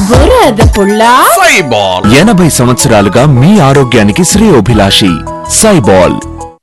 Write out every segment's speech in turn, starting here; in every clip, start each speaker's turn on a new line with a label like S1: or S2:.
S1: బురద పుల్ల
S2: సైబాల్ ఎనభై సంవత్సరాలుగా మీ ఆరోగ్యానికి శ్రేయోభిలాషి సైబాల్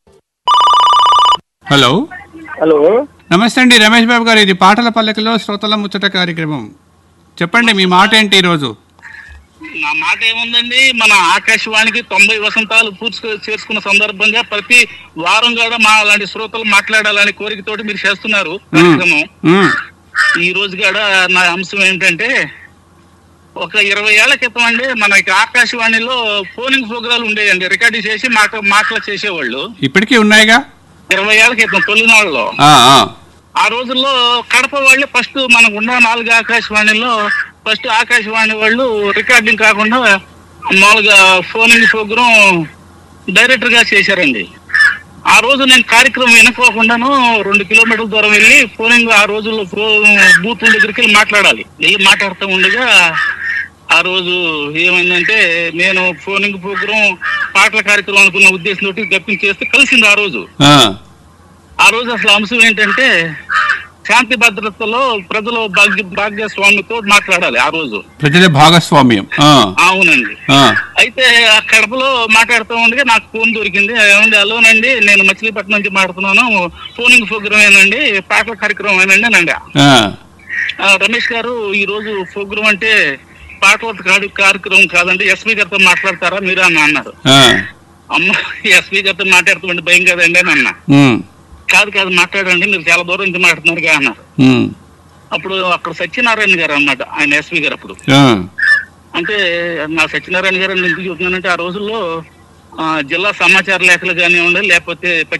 S3: హలో
S4: హలో
S3: నమస్తే అండి రమేష్ బాబు గారు ఇది పాటల పల్లకిలో శ్రోతల ముచ్చట కార్యక్రమం చెప్పండి మీ మాట ఏంటి ఈరోజు
S4: నా మాట ఏముందండి మన ఆకాశవాణికి తొంభై వసంతాలు పూర్తి చేసుకున్న సందర్భంగా ప్రతి వారం కూడా మా అలాంటి శ్రోతలు మాట్లాడాలని కోరికతోటి మీరు చేస్తున్నారు కార్యక్రమం
S3: మ్మ్.
S4: ఈ రోజు కూడా నా అంశం ఏంటంటే ఒక ఇరవై ఏళ్ల క్రితం అండి మనకి ఆకాశవాణిలో ఫోనింగ్ ప్రోగ్రాలు ఉండేయండి రికార్డు చేసి మాట మాటలు చేసేవాళ్ళు
S3: ఇప్పటికీ ఉన్నాయిగా
S4: ఇరవై ఏళ్ల క్రితం తొలినాళ్ళలో
S3: ఆ, ఆ.
S4: ఆ రోజుల్లో కడప వాళ్ళు ఫస్ట్ మనకు ఉన్న నాలుగు ఆకాశవాణిలో ఫస్ట్ ఆకాశవాణి వాళ్ళు రికార్డింగ్ కాకుండా మామూలుగా ఫోనింగ్ ప్రోగ్రాం డైరెక్టర్ గా చేశారండి ఆ రోజు నేను కార్యక్రమం వినుకోకుండాను రెండు కిలోమీటర్ల దూరం వెళ్ళి ఫోనింగ్ ఆ రోజుల్లో బూత్ దగ్గరికి వెళ్ళి మాట్లాడాలి వెళ్ళి మాట్లాడుతూ ఉండగా ఆ రోజు ఏమైందంటే నేను ఫోనింగ్ ప్రోగ్రాం పాటల కార్యక్రమం అనుకున్న ఉద్దేశంతో తప్పించేస్తే కలిసింది ఆ రోజు
S3: ఆ.
S4: ఆ రోజు అసలు అంశం ఏంటంటే శాంతి భద్రతలో ప్రజలు భాగ్య భాగ్యస్వామితో మాట్లాడాలి ఆ రోజు
S3: ప్రజల భాగస్వామ్యం ఆ,
S4: అవునండి
S3: ఆ.
S4: అయితే ఆ కడపలో మాట్లాడుతూ ఉండగా నాకు ఫోన్ దొరికింది ఏమండి అలోనండి నేను మచిలీపట్నం నుంచి మాట్లాడుతున్నాను ఫోనింగ్ ప్రోగ్రామ్ ఏనండి పాటల కార్యక్రమం ఏనండి అనండి
S3: ఆ.
S4: ఆ, రమేష్ గారు ఈ రోజు ప్రోగ్రామ్ అంటే పాటల కాడి- కార్యక్రమం కాదండి ఎస్పీ గారితో మాట్లాడతారా మీరు అని అన్నారు
S3: ఆ.
S4: అమ్మ ఎస్పీ గారితో మాట్లాడుతుంటే భయం కదండి అని అన్నా
S3: మ్మ్.
S4: కాదు కాదు మాట్లాడండి మీరు చాలా దూరం నుంచి మాట్లాడుతున్నారుగా అన్నారు
S3: మ్మ్.
S4: అప్పుడు అక్కడ సత్యనారాయణ గారు అన్నమాట ఆయన ఎస్పీ గారు అప్పుడు
S3: ఆ.
S4: అంటే నా సత్యనారాయణ గారు ఎందుకు చెబుతున్నానంటే ఆ రోజుల్లో ఆ, జిల్లా సమాచార లేఖలు కానివ్వండి లేకపోతే